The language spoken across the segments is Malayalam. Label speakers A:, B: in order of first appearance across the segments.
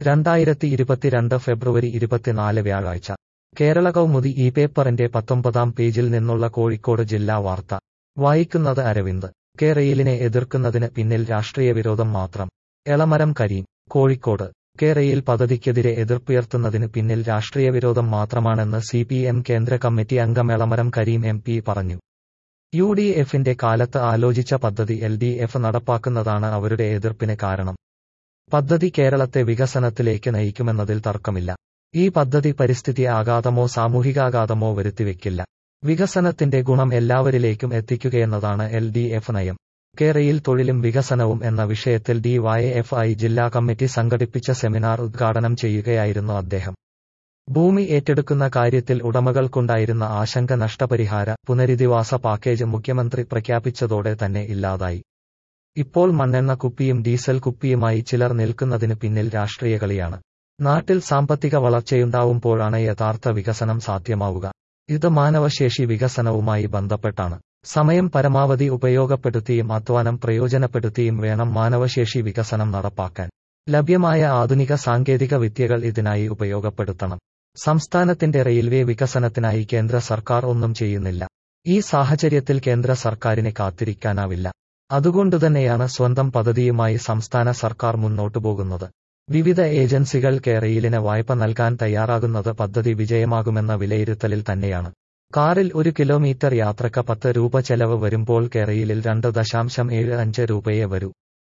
A: രണ്ടായിരത്തി ഇരുപത്തിരണ്ട് ഫെബ്രുവരി ഇരുപത്തിനാല് വ്യാഴാഴ്ച കേരള കൗമുദി ഈ പേപ്പറിന്റെ പത്തൊമ്പതാം പേജിൽ നിന്നുള്ള കോഴിക്കോട് ജില്ലാ വാർത്ത വായിക്കുന്നത് അരവിന്ദ് കെ റെയിലിനെ എതിർക്കുന്നതിന് പിന്നിൽ രാഷ്ട്രീയ വിരോധം മാത്രം എളമരം കരീം കോഴിക്കോട് കെ റെയിൽ പദ്ധതിക്കെതിരെ എതിർപ്പുയർത്തുന്നതിന് പിന്നിൽ രാഷ്ട്രീയ വിരോധം മാത്രമാണെന്ന് സി പി എം കേന്ദ്ര കമ്മിറ്റി അംഗം എളമരം കരീം എം പി പറഞ്ഞു യു ഡി എഫിന്റെ കാലത്ത് ആലോചിച്ച പദ്ധതി എൽ ഡി എഫ് നടപ്പാക്കുന്നതാണ് അവരുടെ എതിർപ്പിന് കാരണം പദ്ധതി കേരളത്തെ വികസനത്തിലേക്ക് നയിക്കുമെന്നതിൽ തർക്കമില്ല ഈ പദ്ധതി പരിസ്ഥിതി ആഘാതമോ സാമൂഹികാഘാതമോ വരുത്തിവെക്കില്ല വികസനത്തിന്റെ ഗുണം എല്ലാവരിലേക്കും എത്തിക്കുകയെന്നതാണ് എൽ ഡി എഫ് നയം കേരയിൽ തൊഴിലും വികസനവും എന്ന വിഷയത്തിൽ ഡി വൈ എഫ് ഐ ജില്ലാ കമ്മിറ്റി സംഘടിപ്പിച്ച സെമിനാർ ഉദ്ഘാടനം ചെയ്യുകയായിരുന്നു അദ്ദേഹം ഭൂമി ഏറ്റെടുക്കുന്ന കാര്യത്തിൽ ഉടമകൾക്കുണ്ടായിരുന്ന ആശങ്ക നഷ്ടപരിഹാര പുനരധിവാസ പാക്കേജ് മുഖ്യമന്ത്രി പ്രഖ്യാപിച്ചതോടെ തന്നെ ഇല്ലാതായി ഇപ്പോൾ മണ്ണെണ്ണ കുപ്പിയും ഡീസൽ കുപ്പിയുമായി ചിലർ നിൽക്കുന്നതിന് പിന്നിൽ രാഷ്ട്രീയ കളിയാണ് നാട്ടിൽ സാമ്പത്തിക വളർച്ചയുണ്ടാവുമ്പോഴാണ് യഥാർത്ഥ വികസനം സാധ്യമാവുക ഇത് മാനവശേഷി വികസനവുമായി ബന്ധപ്പെട്ടാണ് സമയം പരമാവധി ഉപയോഗപ്പെടുത്തിയും അധ്വാനം പ്രയോജനപ്പെടുത്തിയും വേണം മാനവശേഷി വികസനം നടപ്പാക്കാൻ ലഭ്യമായ ആധുനിക സാങ്കേതിക വിദ്യകൾ ഇതിനായി ഉപയോഗപ്പെടുത്തണം സംസ്ഥാനത്തിന്റെ റെയിൽവേ വികസനത്തിനായി കേന്ദ്ര സർക്കാർ ഒന്നും ചെയ്യുന്നില്ല ഈ സാഹചര്യത്തിൽ കേന്ദ്ര സർക്കാരിനെ കാത്തിരിക്കാനാവില്ല അതുകൊണ്ടുതന്നെയാണ് സ്വന്തം പദ്ധതിയുമായി സംസ്ഥാന സർക്കാർ മുന്നോട്ടു പോകുന്നത് വിവിധ ഏജൻസികൾ റെയിലിന് വായ്പ നൽകാൻ തയ്യാറാകുന്നത് പദ്ധതി വിജയമാകുമെന്ന വിലയിരുത്തലിൽ തന്നെയാണ് കാറിൽ ഒരു കിലോമീറ്റർ യാത്രക്ക് പത്ത് രൂപ ചെലവ് വരുമ്പോൾ കേരളയിൽ രണ്ട് ദശാംശം ഏഴ് അഞ്ച് രൂപയെ വരൂ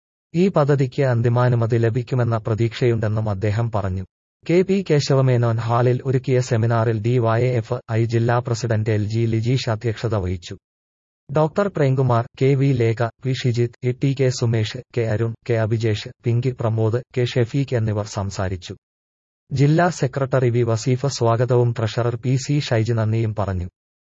A: ഈ പദ്ധതിക്ക് അന്തിമാനുമതി ലഭിക്കുമെന്ന പ്രതീക്ഷയുണ്ടെന്നും അദ്ദേഹം പറഞ്ഞു കെ പി കേശവമേനോൻ ഹാളിൽ ഒരുക്കിയ സെമിനാറിൽ ഡി വൈ എഫ് ഐ ജില്ലാ പ്രസിഡന്റ് എൽ ജി ലിജീഷ് അധ്യക്ഷത വഹിച്ചു doctor Premkumar K V Lekha P Shijith A T K Sumesh K Arun K Abhijesh Pinky Pramod K Shefeeq എന്നിവർ സംസാരിച്ചു ജില്ലാ സെക്രട്ടറി വി വസീഫ് സ്വാഗതവും ട്രഷറർ പി സി ഷൈജ് നന്ദിയും പറഞ്ഞു